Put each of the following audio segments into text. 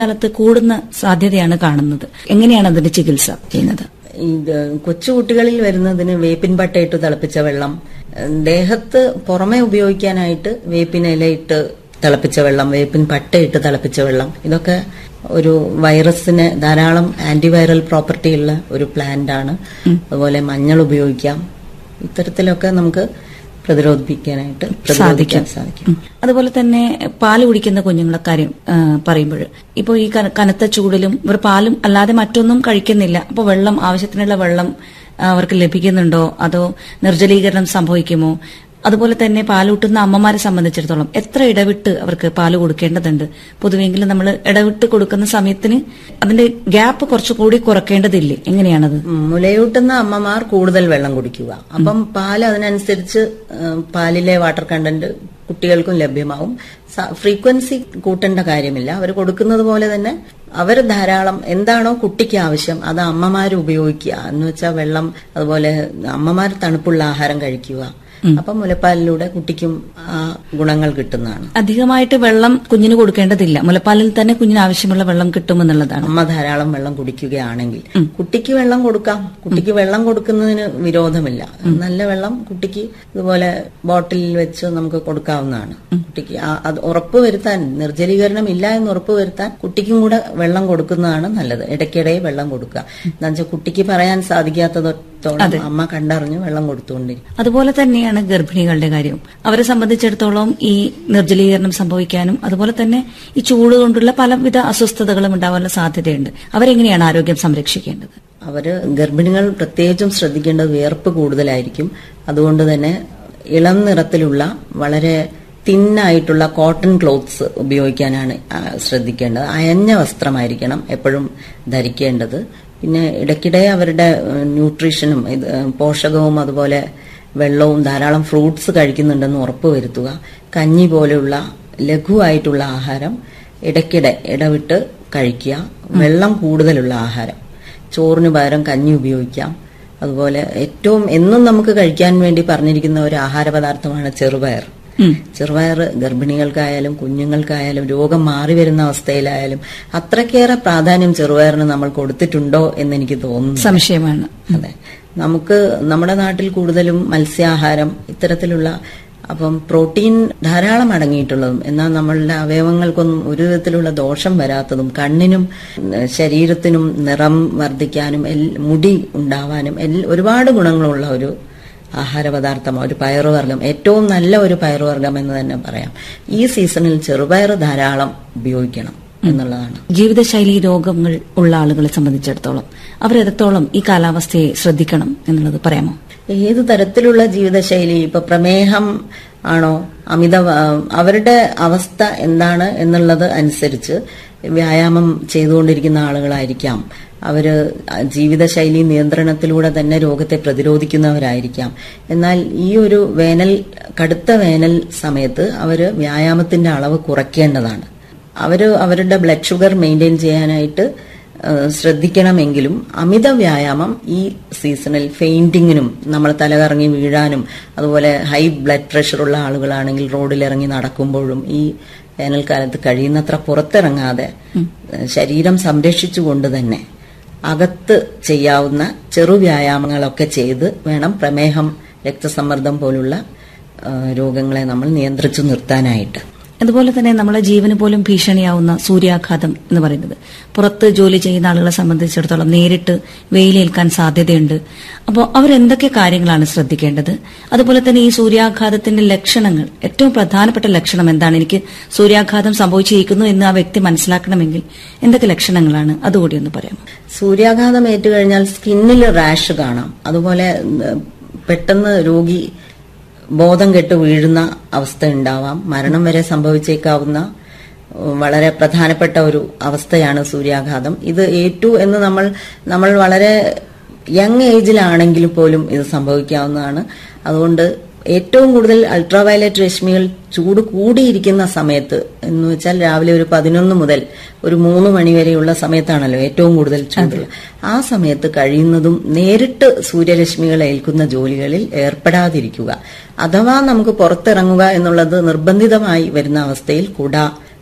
കാലത്ത് കൂടുന്ന സാധ്യതയാണ് കാണുന്നത് എങ്ങനെയാണ് അതിന്റെ ചികിത്സ ചെയ്യുന്നത് ഇത് കൊച്ചുകുട്ടികളിൽ വരുന്നതിന് വേപ്പിൻ പട്ടയിട്ട് തിളപ്പിച്ച വെള്ളം ഏഹ് ദേഹത്ത് പുറമെ ഉപയോഗിക്കാനായിട്ട് വേപ്പിൻ ഇലയിട്ട് തിളപ്പിച്ച വെള്ളം വേപ്പിൻ പട്ടയിട്ട് തിളപ്പിച്ച വെള്ളം ഇതൊക്കെ ഒരു വൈറസിന് ധാരാളം ആന്റിവൈറൽ പ്രോപ്പർട്ടി ഉള്ള ഒരു പ്ലാന്റ് ആണ് അതുപോലെ മഞ്ഞൾ ഉപയോഗിക്കാം ഇത്തരത്തിലൊക്കെ നമുക്ക് പ്രതിരോധിപ്പിക്കാനായിട്ട് പ്രതിരോധിക്കാൻ സാധിക്കും ഉം. അതുപോലെ തന്നെ പാല് കുടിക്കുന്ന കുഞ്ഞുങ്ങളെ കാര്യം പറയുമ്പോൾ ഇപ്പോൾ ഈ കന- കനത്ത ചൂടിലും ഇവർ പാലും അല്ലാതെ മറ്റൊന്നും കഴിക്കുന്നില്ല അപ്പോൾ വെള്ളം ആവശ്യത്തിനുള്ള വെള്ളം ആ, അവർക്ക് ലഭിക്കുന്നുണ്ടോ അതോ നിർജ്ജലീകരണം സംഭവിക്കുമോ അതുപോലെ തന്നെ പാലൂട്ടുന്ന അമ്മമാരെ സംബന്ധിച്ചിടത്തോളം എത്ര ഇടവിട്ട് അവർക്ക് പാല് കൊടുക്കേണ്ടതുണ്ട് പൊതുവെങ്കിലും നമ്മൾ ഇടവിട്ട് കൊടുക്കുന്ന സമയത്തിന് അതിന്റെ ഗ്യാപ്പ് കുറച്ചുകൂടി കുറയ്ക്കേണ്ടതില്ലേ എങ്ങനെയാണത് ഉം, മുലയൂട്ടുന്ന അമ്മമാർ കൂടുതൽ വെള്ളം കുടിക്കുക അപ്പം പാൽ അതിനനുസരിച്ച് ഏഹ്, പാലിലെ വാട്ടർ കണ്ടന്റ് കുട്ടികൾക്കും ലഭ്യമാവും ഫ്രീക്വൻസി കൂട്ടേണ്ട കാര്യമില്ല അവർ കൊടുക്കുന്നത് പോലെ തന്നെ അവർ ധാരാളം എന്താണോ കുട്ടിക്ക് ആവശ്യം അത് അമ്മമാർ ഉപയോഗിക്കുക എന്ന് വെച്ചാൽ വെള്ളം അതുപോലെ അമ്മമാർ തണുപ്പുള്ള ആഹാരം കഴിക്കുക അപ്പം മുലപ്പാലിലൂടെ കുട്ടിക്കും ആ ഗുണങ്ങൾ കിട്ടുന്നതാണ് അധികമായിട്ട് വെള്ളം കുഞ്ഞിന് കൊടുക്കേണ്ടതില്ല മുലപ്പാലിൽ തന്നെ കുഞ്ഞിന് ആവശ്യമുള്ള വെള്ളം കിട്ടുമെന്നുള്ളതാണ് അമ്മ ധാരാളം വെള്ളം കുടിക്കുകയാണെങ്കിൽ കുട്ടിക്ക് വെള്ളം കൊടുക്കാം കുട്ടിക്ക് വെള്ളം കൊടുക്കുന്നതിന് വിരോധമില്ല നല്ല വെള്ളം കുട്ടിക്ക് ഇതുപോലെ ബോട്ടിലിൽ വെച്ച് നമുക്ക് കൊടുക്കാവുന്നതാണ് കുട്ടിക്ക് ആ- അത് ഉറപ്പ് വരുത്താൻ നിർജ്ജലീകരണം ഇല്ല എന്ന് ഉറപ്പ് വരുത്താൻ കുട്ടിക്കും കൂടെ വെള്ളം കൊടുക്കുന്നതാണ് നല്ലത് ഇടയ്ക്കിടെ വെള്ളം കൊടുക്കുക എന്താ വെച്ചാൽ കുട്ടിക്ക് പറയാൻ സാധിക്കാത്തതോളം അമ്മ കണ്ടറിഞ്ഞ് വെള്ളം കൊടുത്തുകൊണ്ടിരിക്കും അതുപോലെ തന്നെയാണ് ഗർഭിണികളുടെ കാര്യം അവരെ സംബന്ധിച്ചിടത്തോളം ഈ നിർജ്ജലീകരണം സംഭവിക്കാനും അതുപോലെ തന്നെ ഈ ചൂട് കൊണ്ടുള്ള പലവിധ അസ്വസ്ഥതകളും ഉണ്ടാവാനുള്ള സാധ്യതയുണ്ട് അവരെങ്ങനെയാണ് ആരോഗ്യം സംരക്ഷിക്കേണ്ടത് അവര് ഗർഭിണികൾ പ്രത്യേകിച്ചും ശ്രദ്ധിക്കേണ്ടത് വിയർപ്പ് കൂടുതലായിരിക്കും അതുകൊണ്ട് തന്നെ ഇളം നിറത്തിലുള്ള വളരെ തിന്നായിട്ടുള്ള കോട്ടൺ ക്ലോത്ത്സ് ഉപയോഗിക്കാനാണ് ആ, ശ്രദ്ധിക്കേണ്ടത് അയഞ്ഞ വസ്ത്രമായിരിക്കണം എപ്പോഴും ധരിക്കേണ്ടത് പിന്നെ ഇടയ്ക്കിടെ അവരുടെ ഏഹ്, ന്യൂട്രീഷനും ഇത്, ഏഹ്, പോഷകവും അതുപോലെ വെള്ളവും ധാരാളം ഫ്രൂട്ട്സ് കഴിക്കുന്നുണ്ടെന്ന് ഉറപ്പുവരുത്തുക കഞ്ഞി പോലെയുള്ള ലഘുവായിട്ടുള്ള ആഹാരം ഇടയ്ക്കിടെ ഇടവിട്ട് കഴിക്കുക വെള്ളം കൂടുതലുള്ള ആഹാരം ചോറിന് പകരം കഞ്ഞി ഉപയോഗിക്കാം അതുപോലെ ഏറ്റവും എന്നും നമുക്ക് കഴിക്കാൻ വേണ്ടി പറഞ്ഞിരിക്കുന്ന ഒരു ആഹാര പദാർത്ഥമാണ് ചെറുപയർ ഉം. ചെറുപയർ ഗർഭിണികൾക്കായാലും കുഞ്ഞുങ്ങൾക്കായാലും രോഗം മാറി വരുന്ന അവസ്ഥയിലായാലും അത്രയ്ക്കേറെ പ്രാധാന്യം ചെറുപയറിന് നമ്മൾ കൊടുത്തിട്ടുണ്ടോ എന്ന് എനിക്ക് തോന്നുന്നു സംശയമാണ് അതെ നമുക്ക് നമ്മുടെ നാട്ടിൽ കൂടുതലും മത്സ്യാഹാരം ഇത്തരത്തിലുള്ള അപ്പം പ്രോട്ടീൻ ധാരാളം അടങ്ങിയിട്ടുള്ളതും എന്നാൽ നമ്മളുടെ അവയവങ്ങൾക്കൊന്നും ഒരു വിധത്തിലുള്ള ദോഷം വരാത്തതും കണ്ണിനും ഉം, ശരീരത്തിനും നിറം വർദ്ധിക്കാനും എൽ- മുടി ഉണ്ടാവാനും എൽ- ഒരുപാട് ഗുണങ്ങളുള്ള ഒരു ആഹാര പദാർത്ഥമാണ് ഒരു പയറുവർഗം ഏറ്റവും നല്ല ഒരു പയറുവർഗം എന്ന് തന്നെ പറയാം ഈ സീസണിൽ ചെറുപയർ ധാരാളം ഉപയോഗിക്കണം എന്നുള്ളതാണ് ജീവിതശൈലി രോഗങ്ങൾ ഉള്ള ആളുകളെ സംബന്ധിച്ചിടത്തോളം അവരെത്രത്തോളം ഈ കാലാവസ്ഥയെ ശ്രദ്ധിക്കണം എന്നുള്ളത് പറയാമോ ഏത് തരത്തിലുള്ള ജീവിതശൈലി ഇപ്പൊ പ്രമേഹം ആണോ അമിത അവരുടെ അവസ്ഥ എന്താണ് എന്നുള്ളത് അനുസരിച്ച് വ്യായാമം ചെയ്തുകൊണ്ടിരിക്കുന്ന ആളുകളായിരിക്കാം അവര് ജീവിതശൈലി നിയന്ത്രണത്തിലൂടെ തന്നെ രോഗത്തെ പ്രതിരോധിക്കുന്നവരായിരിക്കാം എന്നാൽ ഈ ഒരു വേനൽ കടുത്ത വേനൽ സമയത്ത് അവര് വ്യായാമത്തിന്റെ അളവ് കുറയ്ക്കേണ്ടതാണ് അവര് അവരുടെ ബ്ലഡ് ഷുഗർ മെയിൻറ്റെയിൻ ചെയ്യാനായിട്ട് ഏഹ് ശ്രദ്ധിക്കണമെങ്കിലും അമിത വ്യായാമം ഈ സീസണിൽ ഫെയിന്റിങ്ങിനും നമ്മൾ തലകറങ്ങി വീഴാനും അതുപോലെ ഹൈ ബ്ലഡ് പ്രഷറുള്ള ആളുകളാണെങ്കിൽ റോഡിലിറങ്ങി നടക്കുമ്പോഴും ഈ വേനൽക്കാലത്ത് കഴിയുന്നത്ര പുറത്തിറങ്ങാതെ ഏഹ് ശരീരം സംരക്ഷിച്ചുകൊണ്ട് തന്നെ അകത്ത് ചെയ്യാവുന്ന ചെറു വ്യായാമങ്ങളൊക്കെ ചെയ്ത് വേണം പ്രമേഹം രക്തസമ്മർദ്ദം പോലുള്ള ഏഹ് രോഗങ്ങളെ നമ്മൾ നിയന്ത്രിച്ചു നിർത്താനായിട്ട് അതുപോലെ തന്നെ നമ്മളെ ജീവന് പോലും ഭീഷണിയാവുന്ന സൂര്യാഘാതം എന്ന് പറയുന്നത് പുറത്ത് ജോലി ചെയ്യുന്ന ആളുകളെ സംബന്ധിച്ചിടത്തോളം നേരിട്ട് വെയിലേൽക്കാൻ സാധ്യതയുണ്ട് അപ്പോൾ അവരെന്തൊക്കെ കാര്യങ്ങളാണ് ശ്രദ്ധിക്കേണ്ടത് അതുപോലെ തന്നെ ഈ സൂര്യാഘാതത്തിന്റെ ലക്ഷണങ്ങൾ ഏറ്റവും പ്രധാനപ്പെട്ട ലക്ഷണം എന്താണ് എനിക്ക് സൂര്യാഘാതം സംഭവിച്ചിരിക്കുന്നു എന്ന് ആ വ്യക്തി മനസ്സിലാക്കണമെങ്കിൽ എന്തൊക്കെ ലക്ഷണങ്ങളാണ് അതുകൂടി ഒന്ന് പറയാമോ സൂര്യാഘാതം ഏറ്റുകഴിഞ്ഞാൽ സ്കിന്നിൽ റാഷ് കാണാം അതുപോലെ ഉം, പെട്ടെന്ന് രോഗി ബോധം കെട്ട് വീഴുന്ന അവസ്ഥ ഉണ്ടാവാം മരണം വരെ സംഭവിച്ചേക്കാവുന്ന ഉം, വളരെ പ്രധാനപ്പെട്ട ഒരു അവസ്ഥയാണ് സൂര്യാഘാതം ഇത് ഏറ്റു എന്ന് നമ്മൾ നമ്മൾ വളരെ യങ് ഏജിലാണെങ്കിൽ പോലും ഇത് സംഭവിക്കാവുന്നതാണ് അതുകൊണ്ട് ഏറ്റവും കൂടുതൽ അൾട്രാവയലറ്റ് രശ്മികൾ ചൂട് കൂടിയിരിക്കുന്ന സമയത്ത് എന്ന് വെച്ചാൽ രാവിലെ ഒരു പതിനൊന്ന് മുതൽ ഒരു മൂന്ന് മണി വരെയുള്ള സമയത്താണല്ലോ ഏറ്റവും കൂടുതൽ ചൂട് ആ സമയത്ത് കഴിയുന്നതും നേരിട്ട് സൂര്യരശ്മികൾ ഏൽക്കുന്ന ജോലികളിൽ ഏർപ്പെടാതിരിക്കുക അഥവാ നമുക്ക് പുറത്തിറങ്ങുക എന്നുള്ളത് നിർബന്ധിതമായി വരുന്ന അവസ്ഥയിൽ കുട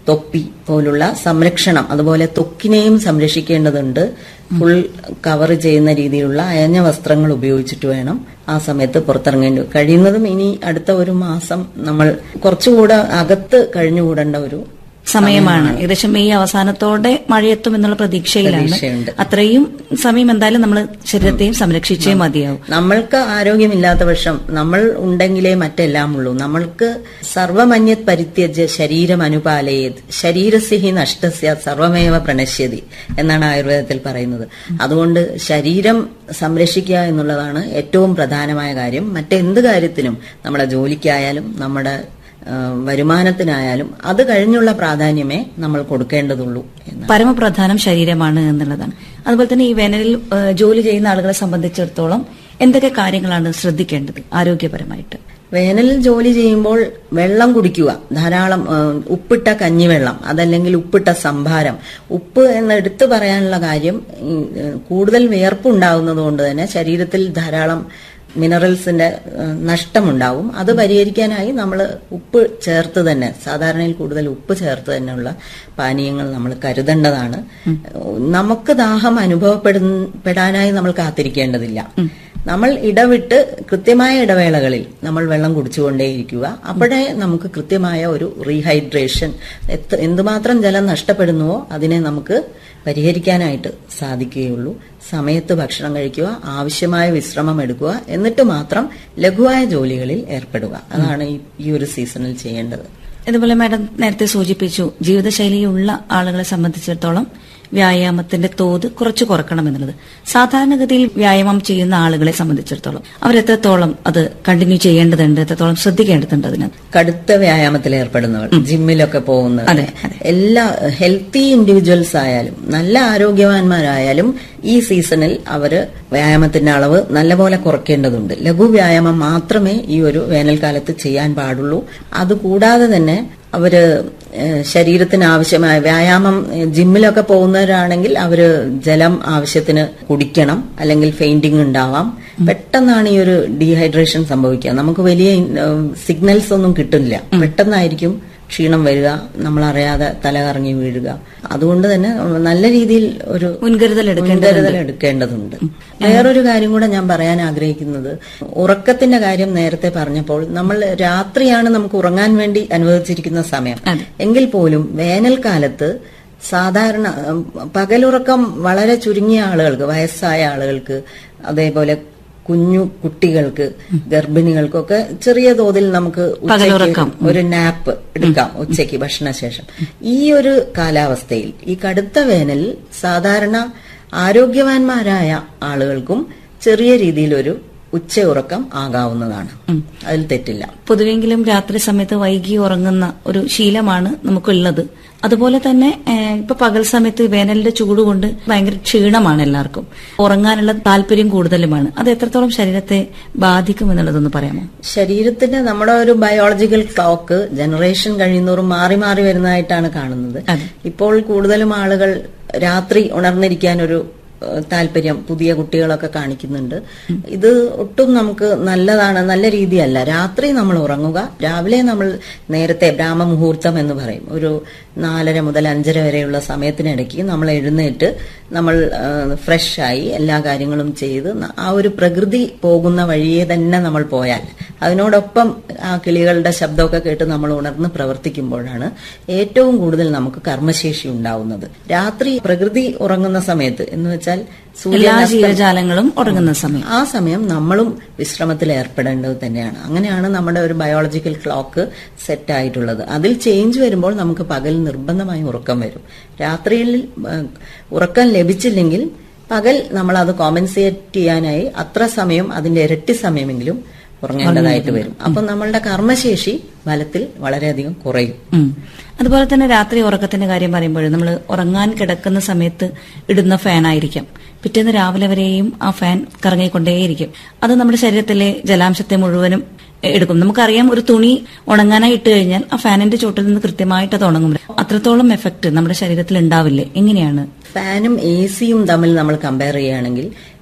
തൊപ്പി പോലുള്ള സംരക്ഷണം അതുപോലെ ത്വക്കിനെയും സംരക്ഷിക്കേണ്ടതുണ്ട് ഫുൾ കവർ ചെയ്യുന്ന രീതിയിലുള്ള അയഞ്ഞ വസ്ത്രങ്ങൾ ഉപയോഗിച്ചിട്ട് വേണം ആ സമയത്ത് പുറത്തിറങ്ങേണ്ടി കഴിയുന്നതും ഇനി അടുത്ത ഒരു മാസം നമ്മൾ കുറച്ചുകൂടെ അകത്ത് കഴിഞ്ഞുകൂടേണ്ട ഒരു സമയമാണ് ഏകദേശം മെയ് അവസാനത്തോടെ മഴയെത്തും എന്നുള്ള പ്രതീക്ഷയിലാണ് പ്രതീക്ഷയുണ്ട്. അത്രയും സമയം എന്തായാലും നമ്മൾ ശരീരത്തെയും സംരക്ഷിച്ചേ മതിയാവും നമ്മൾക്ക് ആരോഗ്യമില്ലാത്ത പക്ഷം നമ്മൾ ഉണ്ടെങ്കിലേ മറ്റെല്ലാം ഉള്ളൂ നമ്മൾക്ക് സർവമന്യത് പരിത്യജ് ശരീരം അനുപാലയത് ശരീരസിഹി നഷ്ടസ്യ സർവമേവ പ്രണശ്യതി എന്നാണ് ആയുർവേദത്തിൽ പറയുന്നത് അതുകൊണ്ട് ശരീരം സംരക്ഷിക്കുക എന്നുള്ളതാണ് ഏറ്റവും പ്രധാനമായ കാര്യം മറ്റെന്ത് കാര്യത്തിനും നമ്മുടെ ജോലിക്കായാലും നമ്മുടെ ആ, വരുമാനത്തിനായാലും അത് കഴിഞ്ഞുള്ള പ്രാധാന്യമേ നമ്മൾ കൊടുക്കേണ്ടതുള്ളൂ എന്ന് പരമപ്രധാനം ശരീരമാണ് എന്നുള്ളതാണ് അതുപോലെ തന്നെ ഈ വേനലിൽ ഏഹ്, ജോലി ചെയ്യുന്ന ആളുകളെ സംബന്ധിച്ചിടത്തോളം എന്തൊക്കെ കാര്യങ്ങളാണ് ശ്രദ്ധിക്കേണ്ടത് ആരോഗ്യപരമായിട്ട് വേനലിൽ ജോലി ചെയ്യുമ്പോൾ വെള്ളം കുടിക്കുക ധാരാളം ആ, ഉപ്പിട്ട കഞ്ഞിവെള്ളം അതല്ലെങ്കിൽ ഉപ്പിട്ട സംഭാരം ഉപ്പ് എന്ന് എടുത്തു പറയാനുള്ള കാര്യം ഈ, ഏ, കൂടുതൽ വിയർപ്പ് ഉണ്ടാകുന്നത് കൊണ്ട് തന്നെ ശരീരത്തിൽ ധാരാളം മിനറൽസിന്റെ ആ, നഷ്ടമുണ്ടാവും അത് പരിഹരിക്കാനായി നമ്മൾ ഉപ്പ് ചേർത്ത് തന്നെ സാധാരണയിൽ കൂടുതൽ ഉപ്പ് ചേർത്ത് തന്നെയുള്ള പാനീയങ്ങൾ നമ്മൾ കരുതേണ്ടതാണ് നമുക്ക് ദാഹം അനുഭവപ്പെടാനായി നമ്മൾ കാത്തിരിക്കേണ്ടതില്ല നമ്മൾ ഇടവിട്ട് കൃത്യമായ ഇടവേളകളിൽ നമ്മൾ വെള്ളം കുടിച്ചുകൊണ്ടേയിരിക്കുക അപ്പോഴേ നമുക്ക് കൃത്യമായ ഒരു റീഹൈഡ്രേഷൻ എത്ര- എന്തുമാത്രം ജലം നഷ്ടപ്പെടുന്നുവോ അതിനെ നമുക്ക് പരിഹരിക്കാനായിട്ട് സാധിക്കുകയുള്ളൂ സമയത്ത് ഭക്ഷണം കഴിക്കുക ആവശ്യമായ വിശ്രമം എടുക്കുക എന്നിട്ട് മാത്രം ലഘുവായ ജോലികളിൽ ഏർപ്പെടുക അതാണ് ഈ- ഈ ഒരു സീസണിൽ ചെയ്യേണ്ടത് ഇതുപോലെ മാഡം നേരത്തെ സൂചിപ്പിച്ചു ജീവിതശൈലിയുള്ള ആളുകളെ സംബന്ധിച്ചിടത്തോളം വ്യായാമത്തിന്റെ തോത് കുറച്ച് കുറക്കണം എന്നുള്ളത് സാധാരണഗതിയിൽ വ്യായാമം ചെയ്യുന്ന ആളുകളെ സംബന്ധിച്ചിടത്തോളം അവർ എത്രത്തോളം അത് കണ്ടിന്യൂ ചെയ്യേണ്ടതുണ്ട് എത്രത്തോളം ശ്രദ്ധിക്കേണ്ടതുണ്ട് അതിനകത്ത് കടുത്ത വ്യായാമത്തിൽ ഏർപ്പെടുന്നവർ ജിമ്മിലൊക്കെ പോകുന്നവർ അതെ, അതെ. എല്ലാ ഹെൽത്തി ഇൻഡിവിജ്വൽസ് ആയാലും നല്ല ആരോഗ്യവാന്മാരായാലും ഈ സീസണിൽ അവര് വ്യായാമത്തിന്റെ അളവ് നല്ലപോലെ കുറയ്ക്കേണ്ടതുണ്ട് ലഘു വ്യായാമം മാത്രമേ ഈ ഒരു വേനൽക്കാലത്ത് ചെയ്യാൻ പാടുള്ളൂ അതുകൂടാതെ തന്നെ അവര് ഏഹ്, ശരീരത്തിന് ആവശ്യമായ വ്യായാമം ഏഹ്, ജിമ്മിലൊക്കെ പോകുന്നവരാണെങ്കിൽ അവര് ജലം ആവശ്യത്തിന് കുടിക്കണം അല്ലെങ്കിൽ ഫെയിന്റിംഗ് ഉണ്ടാവാം പെട്ടെന്നാണ് ഈ ഒരു ഡീഹൈഡ്രേഷൻ സംഭവിക്കുക നമുക്ക് വലിയ സിഗ്നൽസ് ഒന്നും കിട്ടില്ല പെട്ടെന്നായിരിക്കും ക്ഷീണം വരിക നമ്മളറിയാതെ തല കറങ്ങി വീഴുക അതുകൊണ്ട് തന്നെ നല്ല രീതിയിൽ ഒരു മുൻകരുതൽ എടുക്കേണ്ടതുണ്ട് മുൻകരുതൽ എടുക്കേണ്ടതുണ്ട് വേറൊരു കാര്യം കൂടെ ഞാൻ പറയാൻ ആഗ്രഹിക്കുന്നത് ഉറക്കത്തിന്റെ കാര്യം നേരത്തെ പറഞ്ഞപ്പോൾ നമ്മൾ രാത്രിയാണ് നമുക്ക് ഉറങ്ങാൻ വേണ്ടി അനുവദിച്ചിരിക്കുന്ന സമയം അതെ. എങ്കിൽ പോലും വേനൽക്കാലത്ത് സാധാരണ ഉം, പകലുറക്കം വളരെ ചുരുങ്ങിയ ആളുകൾക്ക് വയസ്സായ ആളുകൾക്ക് അതേപോലെ കുഞ്ഞു കുട്ടികൾക്ക് ഗർഭിണികൾക്കൊക്കെ ചെറിയ തോതിൽ നമുക്ക് ഉച്ചയ്ക്ക് പകലുറക്കം. ഒരു നാപ്പ് എടുക്കാം ഉച്ചയ്ക്ക് ഭക്ഷണശേഷം ഈ ഒരു കാലാവസ്ഥയിൽ ഈ കടുത്ത വേനലിൽ സാധാരണ ആരോഗ്യവാന്മാരായ ആളുകൾക്കും ചെറിയ രീതിയിലൊരു ഉച്ച ഉറക്കം ആകാവുന്നതാണ് അതിൽ തെറ്റില്ല പൊതുവെങ്കിലും രാത്രി സമയത്ത് വൈകി ഉറങ്ങുന്ന ഒരു ശീലമാണ് നമുക്കുള്ളത് അതുപോലെ തന്നെ ഏഹ്, ഇപ്പൊ പകൽ സമയത്ത് വേനലിന്റെ ചൂട് കൊണ്ട് ഭയങ്കര ക്ഷീണമാണ് എല്ലാവർക്കും ഉറങ്ങാനുള്ള താല്പര്യം കൂടുതലുമാണ് അത് എത്രത്തോളം ശരീരത്തെ ബാധിക്കും എന്നുള്ളതൊന്ന് പറയാമോ ശരീരത്തിന്റെ നമ്മുടെ ഒരു ബയോളജിക്കൽ ക്ലോക്ക് ജനറേഷൻ കഴിയുന്നോറും മാറി മാറി വരുന്നതായിട്ടാണ് കാണുന്നത് അതെ. ഇപ്പോൾ കൂടുതലും ആളുകൾ രാത്രി ഉണർന്നിരിക്കാൻ ഒരു ഏഹ്, താല്പര്യം പുതിയ കുട്ടികളൊക്കെ കാണിക്കുന്നുണ്ട് ഇത് ഒട്ടും നമുക്ക് നല്ലതാണ് നല്ല രീതിയല്ല രാത്രി നമ്മൾ ഉറങ്ങുക രാവിലെ നമ്മൾ നേരത്തെ ബ്രാഹ്മമുഹൂർത്തം എന്ന് പറയും ഒരു നാലര മുതൽ അഞ്ചര വരെയുള്ള സമയത്തിനിടയ്ക്ക് നമ്മൾ എഴുന്നേറ്റ് നമ്മൾ ഫ്രഷ് ആയി എല്ലാ കാര്യങ്ങളും ചെയ്ത് ന- ആ ഒരു പ്രകൃതി പോകുന്ന വഴിയെ തന്നെ നമ്മൾ പോയാൽ അതിനോടൊപ്പം ആ കിളികളുടെ ശബ്ദമൊക്കെ കേട്ട് നമ്മൾ ഉണർന്ന് പ്രവർത്തിക്കുമ്പോഴാണ് ഏറ്റവും കൂടുതൽ നമുക്ക് കർമ്മശേഷി ഉണ്ടാവുന്നത് രാത്രി പ്രകൃതി ഉറങ്ങുന്ന സമയത്ത് എന്ന് വെച്ചാൽ എല്ലാ സൂര്യൻ അസ്ത- ജീവജാലങ്ങളും ഉറങ്ങുന്ന സമയം ആ സമയം നമ്മളും വിശ്രമത്തിൽ ഏർപ്പെടേണ്ടത് തന്നെയാണ് അങ്ങനെയാണ് നമ്മുടെ ഒരു ബയോളജിക്കൽ ക്ലോക്ക് സെറ്റ് ആയിട്ടുള്ളത് അതിൽ ചേഞ്ച് വരുമ്പോൾ നമുക്ക് പകൽ നിർബന്ധമായും ഉറക്കം വരും രാത്രിയിൽ ആ, ഉറക്കം ലഭിച്ചില്ലെങ്കിൽ പകൽ നമ്മൾ അത് കോമ്പൻസേറ്റ് ചെയ്യാനായി അത്ര സമയം അതിന്റെ ഇരട്ടി സമയമെങ്കിലും ഉറങ്ങേണ്ടതായിട്ട് വരും അപ്പം നമ്മളുടെ കർമ്മശേഷി ഫലത്തിൽ വളരെയധികം കുറയും ഉം. അതുപോലെ തന്നെ രാത്രി ഉറക്കത്തിന്റെ കാര്യം പറയുമ്പോൾ നമ്മൾ ഉറങ്ങാൻ കിടക്കുന്ന സമയത്ത് ഇടുന്ന ഫാൻ ആയിരിക്കാം പിറ്റേന്ന് രാവിലെ വരെയും ആ ഫാൻ കറങ്ങിക്കൊണ്ടേയിരിക്കും അത് നമ്മുടെ ശരീരത്തിലെ ജലാംശത്തെ മുഴുവനും എടുക്കും നമുക്കറിയാം ഒരു തുണി ഉണങ്ങാനായി ഇട്ട് കഴിഞ്ഞാൽ ആ ഫാനിന്റെ ചോട്ടിൽ നിന്ന് കൃത്യമായിട്ട് അത് ഉണങ്ങും അത്രത്തോളം എഫക്ട് നമ്മുടെ ശരീരത്തിൽ ഉണ്ടാവില്ലേ എങ്ങനെയാണ് ഫാനും എ സിയും തമ്മിൽ നമ്മൾ കമ്പയർ ചെയ്യുകയാണെങ്കിൽ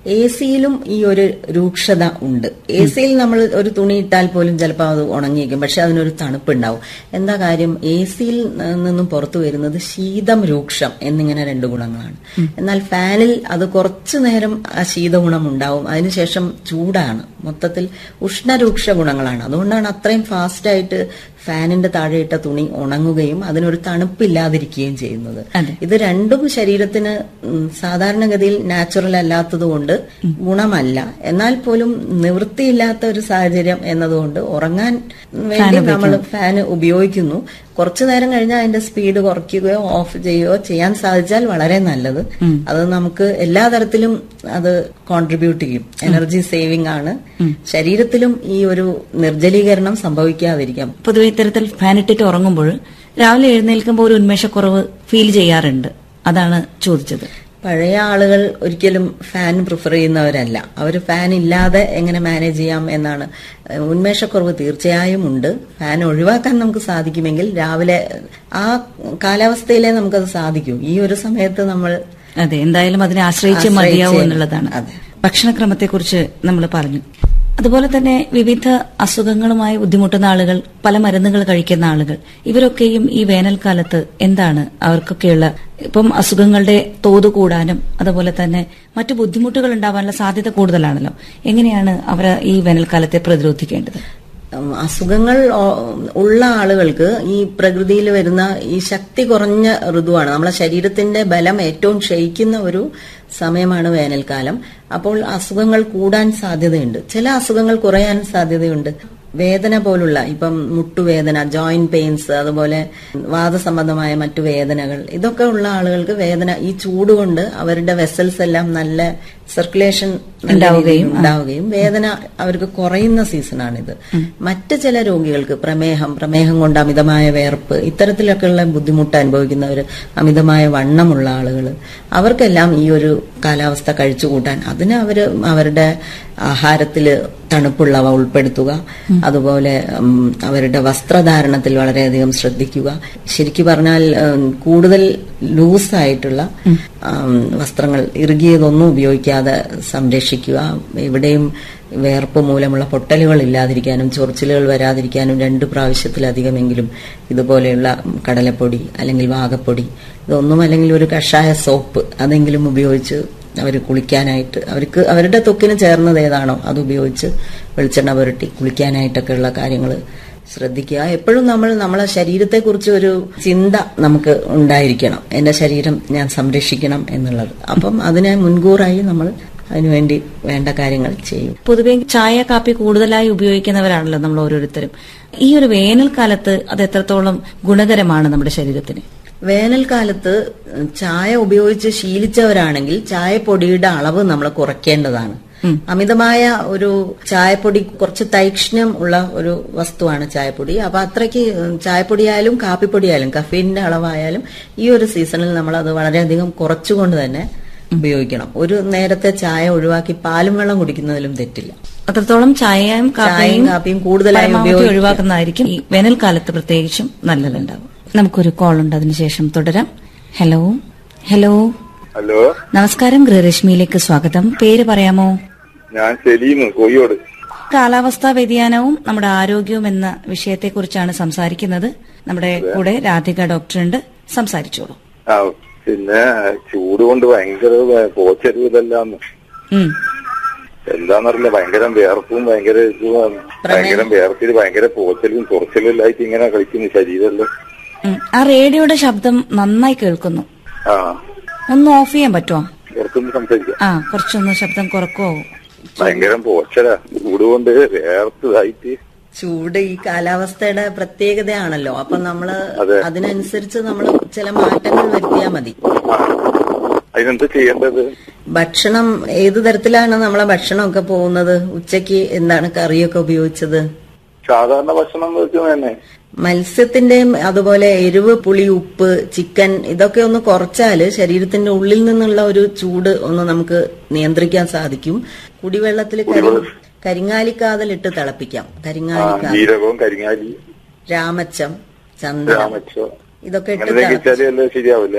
എ സിയിലും ഈ ഒരു രൂക്ഷത ഉണ്ട് എ സിയിൽ നമ്മൾ ഒരു തുണി ഇട്ടാൽ പോലും ചിലപ്പോൾ അത് ഉണങ്ങിയിരിക്കും പക്ഷെ അതിനൊരു തണുപ്പുണ്ടാവും എന്താ കാര്യം എ സിയിൽ നിന്നും പുറത്തു വരുന്നത് ശീതം രൂക്ഷം എന്നിങ്ങനെ രണ്ട് ഗുണങ്ങളാണ് എന്നാൽ ഫാനിൽ അത് കുറച്ചു നേരം ആ ശീതഗുണം ഉണ്ടാവും അതിനുശേഷം ചൂടാണ് മൊത്തത്തിൽ ഉഷ്ണരൂക്ഷ ഗുണങ്ങളാണ് അതുകൊണ്ടാണ് അത്രയും ഫാസ്റ്റായിട്ട് ഫാനിന്റെ താഴെയിട്ട തുണി ഉണങ്ങുകയും അതിനൊരു തണുപ്പില്ലാതിരിക്കുകയും ചെയ്യുന്നത് അതെ. ഇത് രണ്ടും ശരീരത്തിന് ഉം, സാധാരണഗതിയിൽ നാച്ചുറൽ അല്ലാത്തതുകൊണ്ട് ഗുണമല്ല എന്നാൽ പോലും നിവൃത്തിയില്ലാത്ത ഒരു സാഹചര്യം എന്നതുകൊണ്ട് ഉറങ്ങാൻ വേണ്ടി നമ്മൾ ഫാൻ ഉപയോഗിക്കുന്നു കുറച്ചു നേരം കഴിഞ്ഞാൽ അതിന്റെ സ്പീഡ് കുറയ്ക്കുകയോ ഓഫ് ചെയ്യുകയോ ചെയ്യാൻ സാധിച്ചാൽ വളരെ നല്ലത് അത് നമുക്ക് എല്ലാ തരത്തിലും അത് കോൺട്രിബ്യൂട്ട് ചെയ്യും എനർജി സേവിംഗ് ആണ് ശരീരത്തിലും ഈ ഒരു നിർജ്ജലീകരണം സംഭവിക്കാതിരിക്കാം പൊതുവെ ഇത്തരത്തിൽ ഫാൻ ഇട്ടിട്ട് ഉറങ്ങുമ്പോൾ രാവിലെ എഴുന്നേൽക്കുമ്പോൾ ഒരു ഉന്മേഷക്കുറവ് ഫീൽ ചെയ്യാറുണ്ട് അതാണ് ചോദിച്ചത് പഴയ ആളുകൾ ഒരിക്കലും ഫാൻ പ്രിഫർ ചെയ്യുന്നവരല്ല അവർ ഫാൻ ഇല്ലാതെ എങ്ങനെ മാനേജ് ചെയ്യാം എന്നാണ് ഏഹ് ഉന്മേഷക്കുറവ് തീർച്ചയായും ഉണ്ട് ഫാൻ ഒഴിവാക്കാൻ നമുക്ക് സാധിക്കുമെങ്കിൽ രാവിലെ ആ കാലാവസ്ഥയിലേ നമുക്കത് സാധിക്കൂ ഈ ഒരു സമയത്ത് നമ്മൾ അതെ എന്തായാലും അതിനെ ആശ്രയിച്ച് ആശ്രയിച്ചേ- മതിയാവും എന്നുള്ളതാണ് അതെ. ഭക്ഷണക്രമത്തെക്കുറിച്ച് നമ്മൾ പറഞ്ഞു അതുപോലെ തന്നെ വിവിധ അസുഖങ്ങളുമായി ബുദ്ധിമുട്ടുന്ന ആളുകൾ പല മരുന്നുകൾ കഴിക്കുന്ന ആളുകൾ ഇവരൊക്കെയും ഈ വേനൽക്കാലത്ത് എന്താണ് അവർക്കൊക്കെയുള്ള ഇപ്പം അസുഖങ്ങളുടെ തോത് കൂടാനും അതുപോലെ തന്നെ മറ്റു ബുദ്ധിമുട്ടുകൾ ഉണ്ടാവാനുള്ള സാധ്യത കൂടുതലാണല്ലോ എങ്ങനെയാണ് അവർ ഈ വേനൽക്കാലത്തെ പ്രതിരോധിക്കേണ്ടത് ഉം, അസുഖങ്ങൾ ഓ- ഉള്ള ആളുകൾക്ക് ഈ പ്രകൃതിയിൽ വരുന്ന ഈ ശക്തി കുറഞ്ഞ ഋതുവാണ് നമ്മളെ ശരീരത്തിന്റെ ബലം ഏറ്റവും ക്ഷയിക്കുന്ന ഒരു സമയമാണ് വേനൽക്കാലം അപ്പോൾ അസുഖങ്ങൾ കൂടാൻ സാധ്യതയുണ്ട് ചില അസുഖങ്ങൾ കുറയാൻ സാധ്യതയുണ്ട് വേദന പോലുള്ള ഇപ്പം മുട്ടുവേദന ജോയിന്റ് പെയിൻസ് അതുപോലെ വാദസംബന്ധമായ മറ്റു വേദനകൾ ഇതൊക്കെ ഉള്ള ആളുകൾക്ക് വേദന ഈ ചൂട് കൊണ്ട് അവരുടെ വെസൽസ് എല്ലാം നല്ല സർക്കുലേഷൻ ഉണ്ടാവുകയും, ഉണ്ടാവുകയും വേദന അവർക്ക് കുറയുന്ന സീസണാണിത് മറ്റ് ചില രോഗികൾക്ക് പ്രമേഹം പ്രമേഹം കൊണ്ട് അമിതമായ വേർപ്പ് ഇത്തരത്തിലൊക്കെയുള്ള ബുദ്ധിമുട്ട് അനുഭവിക്കുന്നവർ അമിതമായ വണ്ണമുള്ള ആളുകൾ അവർക്കെല്ലാം ഈ ഒരു കാലാവസ്ഥ കഴിച്ചുകൂട്ടാൻ അതിന് അവർ അവരുടെ ആഹാരത്തിൽ തണുപ്പുള്ളവ ഉൾപ്പെടുത്തുക അതുപോലെ ഉം, അവരുടെ വസ്ത്രധാരണത്തിൽ വളരെയധികം ശ്രദ്ധിക്കുക ശരിക്കു പറഞ്ഞാൽ ഉം, കൂടുതൽ ലൂസായിട്ടുള്ള ഉം, വസ്ത്രങ്ങൾ ഇറുകിയതൊന്നും ഉപയോഗിക്കാതെ സംരക്ഷിക്കുക എവിടെയും വേർപ്പ് മൂലമുള്ള പൊട്ടലുകൾ ഇല്ലാതിരിക്കാനും ചൊറിച്ചിലുകൾ വരാതിരിക്കാനും രണ്ട് പ്രാവശ്യത്തിലധികമെങ്കിലും ഇതുപോലെയുള്ള കടലപ്പൊടി അല്ലെങ്കിൽ വാകപ്പൊടി ഇതൊന്നും അല്ലെങ്കിൽ ഒരു കഷായ സോപ്പ് അതെങ്കിലും ഉപയോഗിച്ച് അവർ കുളിക്കാനായിട്ട് അവർക്ക് അവരുടെ ത്വക്കിന് ചേർന്നത് ഏതാണോ അത് ഉപയോഗിച്ച് വെളിച്ചെണ്ണ പുരട്ടി കുളിക്കാനായിട്ടൊക്കെയുള്ള കാര്യങ്ങൾ ശ്രദ്ധിക്കുക എപ്പോഴും നമ്മൾ നമ്മളെ ശരീരത്തെക്കുറിച്ച് ഒരു ചിന്ത നമുക്ക് ഉണ്ടായിരിക്കണം എന്റെ ശരീരം ഞാൻ സംരക്ഷിക്കണം എന്നുള്ളത് അപ്പം അതിനെ മുൻകൂറായി നമ്മൾ അതിനുവേണ്ടി വേണ്ട കാര്യങ്ങൾ ചെയ്യും പൊതുവെ ചായ കാപ്പി കൂടുതലായി ഉപയോഗിക്കുന്നവരാണല്ലോ നമ്മൾ ഓരോരുത്തരും ഈ ഒരു വേനൽക്കാലത്ത് അത് എത്രത്തോളം ഗുണകരമാണ് നമ്മുടെ ശരീരത്തിന് വേനൽക്കാലത്ത് ചായ ഉപയോഗിച്ച് ശീലിച്ചവരാണെങ്കിൽ ചായപ്പൊടിയുടെ അളവ് നമ്മൾ കുറയ്ക്കേണ്ടതാണ് അമിതമായ ഒരു ചായപ്പൊടി കുറച്ച് തൈക്ഷ്ണ്യം ഉള്ള ഒരു വസ്തുവാണ് ചായപ്പൊടി അപ്പൊ അത്രയ്ക്ക് ചായപ്പൊടിയായാലും കാപ്പിപ്പൊടിയായാലും കഫീനിന്റെ അളവായാലും ഈ ഒരു സീസണിൽ നമ്മൾ അത് വളരെയധികം കുറച്ചുകൊണ്ട് തന്നെ ഉപയോഗിക്കണം ഒരു നേരത്തെ ചായ ഒഴിവാക്കി പാലും വെള്ളം കുടിക്കുന്നതിലും തെറ്റില്ല അത്രത്തോളം ചായയും ചായയും കാപ്പിയും കൂടുതലായി പരമാവധി ഉപയോഗിക്കുക. ഒഴിവാക്കുന്നതായിരിക്കും ഈ വേനൽക്കാലത്ത് പ്രത്യേകിച്ചും നല്ലതുണ്ടാവും നമുക്കൊരു കോൾ ഉണ്ട് അതിനുശേഷം തുടരാം ഹലോ ഹലോ ഹലോ നമസ്കാരം ഗൃഹരശ്മിയിലേക്ക് സ്വാഗതം പേര് പറയാമോ ഞാൻ സലീം കോഴിയോട് കാലാവസ്ഥാ വ്യതിയാനവും നമ്മുടെ ആരോഗ്യവും എന്ന വിഷയത്തെക്കുറിച്ചാണ് സംസാരിക്കുന്നത് നമ്മുടെ കൂടെ രാധിക ഡോക്ടറുണ്ട് സംസാരിച്ചോളൂ ആ പിന്നെ ചൂട് കൊണ്ട് ഭയങ്കര പോച്ചരുവ് ഇതെല്ലാം ഉം. എന്താന്നറിയില്ല ഭയങ്കര വേർപ്പും ഭയങ്കര ഇതും ഭയങ്കര വേർപ്പിൽ ഭയങ്കര പോച്ചലും തുറച്ചലും എല്ലായിട്ട് ഇങ്ങനെ കളിക്കുന്നു ശരീരമെല്ലാം ഉം. ആ റേഡിയോയുടെ ശബ്ദം നന്നായി കേൾക്കുന്നു ആ ഒന്ന് ഓഫ് ചെയ്യാൻ പറ്റുമോ പുറത്തുനിന്ന് സംസാരിക്കാം ആ കുറച്ചൊന്ന് ശബ്ദം കുറക്കുമോ ഭയങ്കര പോച്ചല ചൂട് കൊണ്ട് വേർത്തതായിട്ട് ചൂട് ഈ കാലാവസ്ഥയുടെ പ്രത്യേകതയാണല്ലോ അപ്പൊ നമ്മള് അതെ. അതിനനുസരിച്ച് നമ്മൾ ചില മാറ്റങ്ങൾ വരുത്തിയാൽ മതി ആ. അതിനെന്താ ചെയ്യേണ്ടത് ഭക്ഷണം ഏത് തരത്തിലാണ് നമ്മളെ ഭക്ഷണമൊക്കെ പോകുന്നത് ഉച്ചയ്ക്ക് എന്താണ് കറിയൊക്കെ ഉപയോഗിച്ചത് സാധാരണ ഭക്ഷണം വെക്കുന്നത് തന്നെ മത്സ്യത്തിന്റെയും അതുപോലെ എരിവ് പുളി ഉപ്പ് ചിക്കൻ ഇതൊക്കെ ഒന്ന് കുറച്ചാല് ശരീരത്തിന്റെ ഉള്ളിൽ നിന്നുള്ള ഒരു ചൂട് ഒന്ന് നമുക്ക് നിയന്ത്രിക്കാൻ സാധിക്കും കുടിവെള്ളത്തിൽ കരി കരിങ്ങാലിക്കാതലിട്ട് തിളപ്പിക്കാം ആ കരിങ്ങാലിക്കാതൽ ജീരകവും കരിങ്ങാലി രാമച്ചം ചന്ദനം രാമച്ചോ ഇതൊക്കെ ഇട്ട് അങ്ങനെ തിള- കഴിച്ചാലേ എല്ലാം ശരിയാവില്ലേ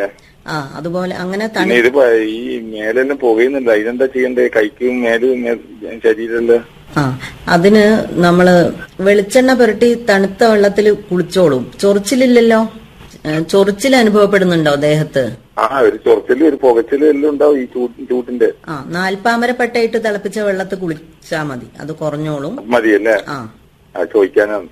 ആ അതുപോലെ അങ്ങനെ പിന്നെ തണു ഇത് പ- ഈ മേലെല്ലാം പുകയുന്നുണ്ട് അതിനെന്താ ചെയ്യണ്ടേ കൈക്കും മേലും ശരീരമെല്ലാം ആ അതിന് നമ്മള് വെളിച്ചെണ്ണ പുരട്ടി തണുത്ത വെള്ളത്തിൽ കുളിച്ചോളും ചൊറിച്ചിലില്ലല്ലോ ഏ, ചൊറിച്ചിൽ അനുഭവപ്പെടുന്നുണ്ടോ ദേഹത്ത് ആ ഒരു ചൊറച്ചിലും ഒരു പുകച്ചിലും എല്ലാം ഉണ്ടാവും ഈ ചൂട് ചൂട്ടിന്റെ ആ നാൽപ്പാമരപ്പട്ടയിട്ട് തിളപ്പിച്ച വെള്ളത്തിൽ കുളിച്ചാ മതി അത് കുറഞ്ഞോളും മതിയല്ലേ ആ ആ ചോദിക്കാനാണ്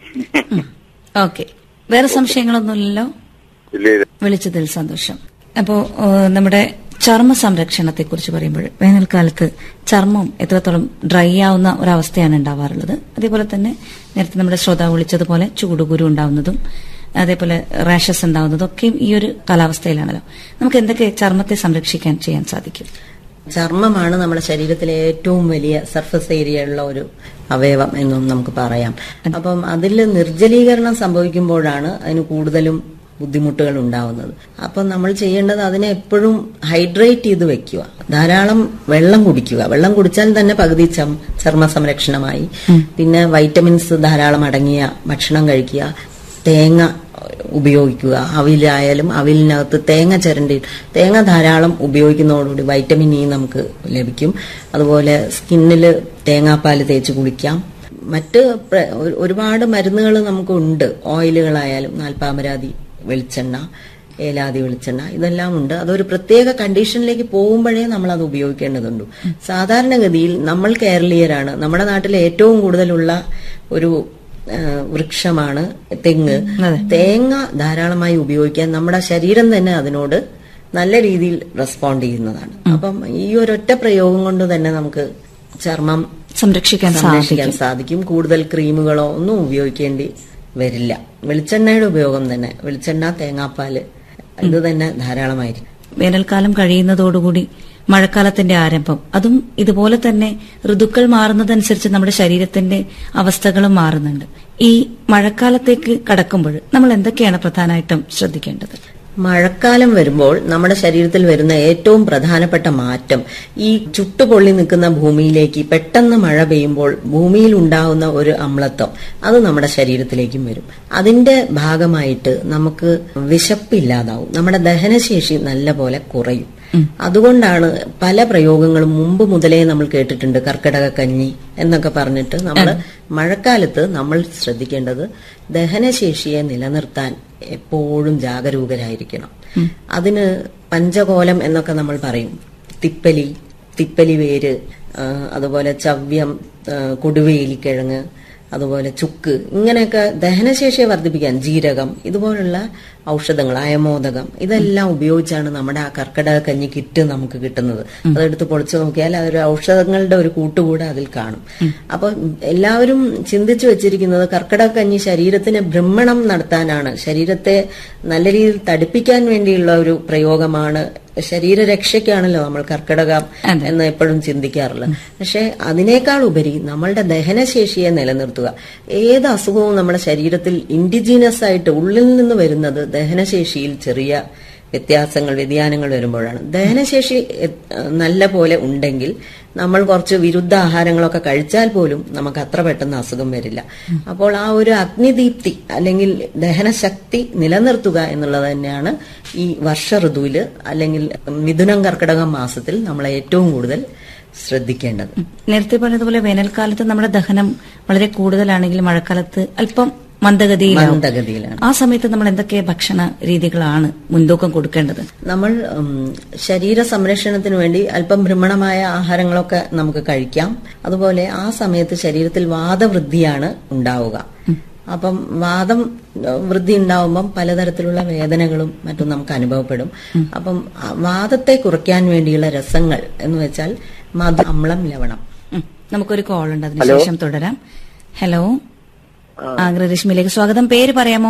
ഓക്കെ വേറെ സംശയങ്ങളൊന്നുമില്ലല്ലോ ഇല്ലേ വിളിച്ചതിൽ സന്തോഷം അപ്പോ ഏഹ്, നമ്മുടെ ചർമ്മ സംരക്ഷണത്തെ കുറിച്ച് പറയുമ്പോൾ വേനൽക്കാലത്ത് ചർമ്മം എത്രത്തോളം ഡ്രൈ ആവുന്ന ഒരവസ്ഥയാണ് ഉണ്ടാവാറുള്ളത് അതേപോലെ തന്നെ നേരത്തെ നമ്മുടെ ശ്രോതാവ് വിളിച്ചതുപോലെ ചൂടുകുരു ഉണ്ടാവുന്നതും അതേപോലെ റാഷസ് ഉണ്ടാവുന്നതും ഒക്കെയും ഈ ഒരു കാലാവസ്ഥയിലാണല്ലോ നമുക്ക് എന്തൊക്കെ ചർമ്മത്തെ സംരക്ഷിക്കാൻ ചെയ്യാൻ സാധിക്കും ചർമ്മമാണ് നമ്മുടെ ശരീരത്തിലെ ഏറ്റവും വലിയ സർഫസ് ഏരിയ ഉള്ള ഒരു അവയവം എന്നും നമുക്ക് പറയാം അപ്പം അതിൽ നിർജ്ജലീകരണം സംഭവിക്കുമ്പോഴാണ് അതിന് കൂടുതലും ബുദ്ധിമുട്ടുകൾ ഉണ്ടാവുന്നത് അപ്പം നമ്മൾ ചെയ്യേണ്ടത് അതിനെ എപ്പോഴും ഹൈഡ്രേറ്റ് ചെയ്ത് വെക്കുക ധാരാളം വെള്ളം കുടിക്കുക വെള്ളം കുടിച്ചാൽ തന്നെ പകുതി ചം- ചർമ്മ സംരക്ഷണമായി പിന്നെ വൈറ്റമിൻസ് ധാരാളം അടങ്ങിയ ഭക്ഷണം കഴിക്കുക തേങ്ങ ഉപയോഗിക്കുക അവിലായാലും അവിലിനകത്ത് തേങ്ങ ചിരണ്ടി തേങ്ങ ധാരാളം ഉപയോഗിക്കുന്നതോടുകൂടി വൈറ്റമിൻ ഇ നമുക്ക് ലഭിക്കും അതുപോലെ സ്കിന്നിൽ തേങ്ങാപ്പാൽ തേച്ച് കുളിക്കാം മറ്റ് പ്ര- ഒരു- ഒരുപാട് മരുന്നുകൾ നമുക്കുണ്ട് ഓയിലുകളായാലും നാൽപ്പാമരാതി വെളിച്ചെണ്ണ ഏലാതി വെളിച്ചെണ്ണ ഇതെല്ലാം ഉണ്ട് അതൊരു പ്രത്യേക കണ്ടീഷനിലേക്ക് പോകുമ്പോഴേ നമ്മൾ അത് ഉപയോഗിക്കേണ്ടതുണ്ട് സാധാരണഗതിയിൽ നമ്മൾ കേരളീയരാണ് നമ്മുടെ നാട്ടിൽ ഏറ്റവും കൂടുതലുള്ള ഒരു ആ, വൃക്ഷമാണ് തെങ്ങ് അതെ. തേങ്ങ ധാരാളമായി ഉപയോഗിക്കാൻ നമ്മുടെ ശരീരം തന്നെ അതിനോട് നല്ല രീതിയിൽ റെസ്പോണ്ട് ചെയ്യുന്നതാണ് അപ്പം ഈ ഒരൊറ്റ പ്രയോഗം കൊണ്ട് തന്നെ നമുക്ക് ചർമ്മം സംരക്ഷിക്കാൻ സംരക്ഷിക്കാൻ സാധിക്കും സാധിക്കും കൂടുതൽ ക്രീമുകളോ ഒന്നും ഉപയോഗിക്കേണ്ടി വരില്ല വെളിച്ചെണ്ണയുടെ ഉപയോഗം തന്നെ വെളിച്ചെണ്ണ തേങ്ങാപ്പാല് ഇത് തന്നെ ധാരാളമായിരിക്കും വേനൽക്കാലം കഴിയുന്നതോടുകൂടി മഴക്കാലത്തിന്റെ ആരംഭം അതും ഇതുപോലെ തന്നെ ഋതുക്കൾ മാറുന്നതനുസരിച്ച് നമ്മുടെ ശരീരത്തിന്റെ അവസ്ഥകളും മാറുന്നുണ്ട് ഈ മഴക്കാലത്തേക്ക് കടക്കുമ്പോൾ നമ്മൾ എന്തൊക്കെയാണ് പ്രധാനമായിട്ടും ശ്രദ്ധിക്കേണ്ടത് മഴക്കാലം വരുമ്പോൾ നമ്മുടെ ശരീരത്തിൽ വരുന്ന ഏറ്റവും പ്രധാനപ്പെട്ട മാറ്റം ഈ ചുട്ടുപൊള്ളി നിൽക്കുന്ന ഭൂമിയിലേക്ക് പെട്ടെന്ന് മഴ പെയ്യുമ്പോൾ ഭൂമിയിൽ ഉണ്ടാവുന്ന ഒരു അമ്ലത്വം അത് നമ്മുടെ ശരീരത്തിലേക്കും വരും അതിന്റെ ഭാഗമായിട്ട് നമുക്ക് വിശപ്പില്ലാതാവും നമ്മുടെ ദഹനശേഷി നല്ല പോലെ കുറയും അതുകൊണ്ടാണ് പല പ്രയോഗങ്ങളും മുമ്പ് മുതലേ നമ്മൾ കേട്ടിട്ടുണ്ട് കർക്കിടക കഞ്ഞി എന്നൊക്കെ പറഞ്ഞിട്ട് നമ്മൾ മഴക്കാലത്ത് നമ്മൾ ശ്രദ്ധിക്കേണ്ടത് ദഹനശേഷിയെ നിലനിർത്താൻ എപ്പോഴും ജാഗരൂകരായിരിക്കണം അതിന് പഞ്ചകോലം എന്നൊക്കെ നമ്മൾ പറയും തിപ്പലി തിപ്പലി വേര് ആ, അതുപോലെ ചവ്യം ആ, കൊടുവേലിക്കിഴങ്ങ് അതുപോലെ ചുക്ക് ഇങ്ങനെയൊക്കെ ദഹനശേഷിയെ വർദ്ധിപ്പിക്കാൻ ജീരകം ഇതുപോലുള്ള ഔഷധങ്ങൾ അയമോദകം ഇതെല്ലാം ഉപയോഗിച്ചാണ് നമ്മുടെ ആ കർക്കിടക കഞ്ഞി കിറ്റ് നമുക്ക് കിട്ടുന്നത് അതെടുത്ത് പൊളിച്ചു നോക്കിയാൽ അതൊരു ഔഷധങ്ങളുടെ ഒരു കൂട്ടുകൂടെ അതിൽ കാണും അപ്പൊ എല്ലാവരും ചിന്തിച്ചു വെച്ചിരിക്കുന്നത് കർക്കിടക കഞ്ഞി ശരീരത്തിന് ഭ്രമണം നടത്താനാണ് ശരീരത്തെ നല്ല രീതിയിൽ തടിപ്പിക്കാൻ വേണ്ടിയുള്ള ഒരു പ്രയോഗമാണ് ശരീരരക്ഷയ്ക്കാണല്ലോ നമ്മൾ കർക്കിടകം അതെ. എന്ന് എപ്പോഴും ചിന്തിക്കാറുള്ളത് പക്ഷെ അതിനേക്കാൾ ഉപരി നമ്മളുടെ ദഹനശേഷിയെ നിലനിർത്തുക ഏത് അസുഖവും നമ്മുടെ ശരീരത്തിൽ ഇൻഡിജീനസ് ആയിട്ട് ഉള്ളിൽ നിന്ന് വരുന്നത് ദഹനശേഷിയിൽ ചെറിയ വ്യത്യാസങ്ങൾ വ്യതിയാനങ്ങൾ വരുമ്പോഴാണ് ദഹനശേഷി എ- നല്ല പോലെ ഉണ്ടെങ്കിൽ നമ്മൾ കുറച്ച് വിരുദ്ധ ആഹാരങ്ങളൊക്കെ കഴിച്ചാൽ പോലും നമുക്ക് അത്ര പെട്ടെന്ന് അസുഖം വരില്ല അപ്പോൾ ആ ഒരു അഗ്നിദീപ്തി അല്ലെങ്കിൽ ദഹനശക്തി നിലനിർത്തുക എന്നുള്ളത് തന്നെയാണ് ഈ വർഷ ഋതുവിൽ അല്ലെങ്കിൽ മിഥുനം കർക്കിടകം മാസത്തിൽ നമ്മൾ ഏറ്റവും കൂടുതൽ ശ്രദ്ധിക്കേണ്ടത് നേരത്തെ പറഞ്ഞതുപോലെ വേനൽക്കാലത്ത് നമ്മുടെ ദഹനം വളരെ കൂടുതലാണെങ്കിൽ മഴക്കാലത്ത് അല്പം മന്ദഗതിയിലാവും മന്ദഗതിയിലാണ് ആ സമയത്ത് നമ്മൾ എന്തൊക്കെ ഭക്ഷണ രീതികളാണ് മുൻതൂക്കം കൊടുക്കേണ്ടത് നമ്മൾ ഉം, ശരീര സംരക്ഷണത്തിന് വേണ്ടി അല്പം ഭ്രമണമായ ആഹാരങ്ങളൊക്കെ നമുക്ക് കഴിക്കാം അതുപോലെ ആ സമയത്ത് ശരീരത്തിൽ വാദവൃദ്ധിയാണ് ഉണ്ടാവുക അപ്പം വാദം ഏഹ്, വൃദ്ധി ഉണ്ടാവുമ്പം പലതരത്തിലുള്ള വേദനകളും മറ്റും നമുക്ക് അനുഭവപ്പെടും അപ്പം ആ വാദത്തെ കുറയ്ക്കാൻ വേണ്ടിയുള്ള രസങ്ങൾ എന്ന് വെച്ചാൽ മധു അമ്ളം ലവണം ഉം. നമുക്കൊരു കോൾ ഉണ്ട് അതിനുശേഷം തുടരാം ഹലോ ആഗ്രരശ്മിയിലേക്ക് സ്വാഗതം പേര് പറയാമോ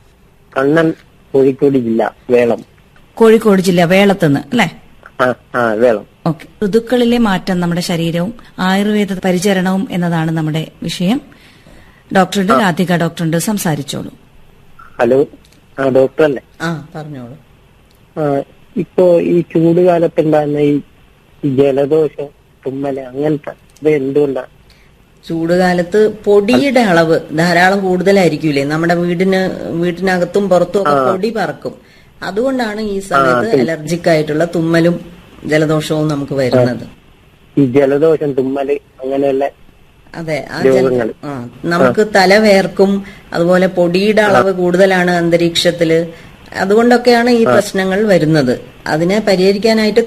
കണ്ണൻ കോഴിക്കോട് ജില്ല വേളം കോഴിക്കോട് ജില്ല വേളത്തുനിന്ന് അല്ലെ ആ ആ വേളം ഓക്കെ ഋതുക്കളിലെ മാറ്റം നമ്മുടെ ശരീരവും ആയുർവേദ പരിചരണവും എന്നതാണ് നമ്മുടെ വിഷയം ഡോക്ടറുണ്ട് രാധിക ഡോക്ടറുണ്ട് സംസാരിച്ചോളൂ ഹലോ ആ ഡോക്ടർ അല്ലേ ആ പറഞ്ഞോളൂ ആ ഇപ്പോ ഈ ചൂട് കാലത്തുണ്ടാകുന്ന ഈ ജലദോഷം തുമ്മല് അങ്ങനത്തെ ഇത് എന്തുകൊണ്ടാണ് ചൂടുകാലത്ത് പൊടിയുടെ അളവ് ധാരാളം കൂടുതലായിരിക്കൂലേ നമ്മുടെ വീടിന് വീട്ടിനകത്തും പുറത്തും ഒക്കെ പൊടി പറക്കും അതുകൊണ്ടാണ് ഈ സമയത്ത് അലർജിക് ആയിട്ടുള്ള തുമ്മലും ജലദോഷവും നമുക്ക് വരുന്നത് ഈ ജലദോഷം തുമ്മല് അങ്ങനെയുള്ള അതെ ആ ജല രോഗങ്ങൾ. ആ നമുക്ക് തല വേർക്കും അതുപോലെ പൊടിയുടെ അളവ് കൂടുതലാണ് അന്തരീക്ഷത്തില് അതുകൊണ്ടൊക്കെയാണ് ഈ പ്രശ്നങ്ങൾ വരുന്നത് അതിനെ പരിഹരിക്കാനായിട്ട്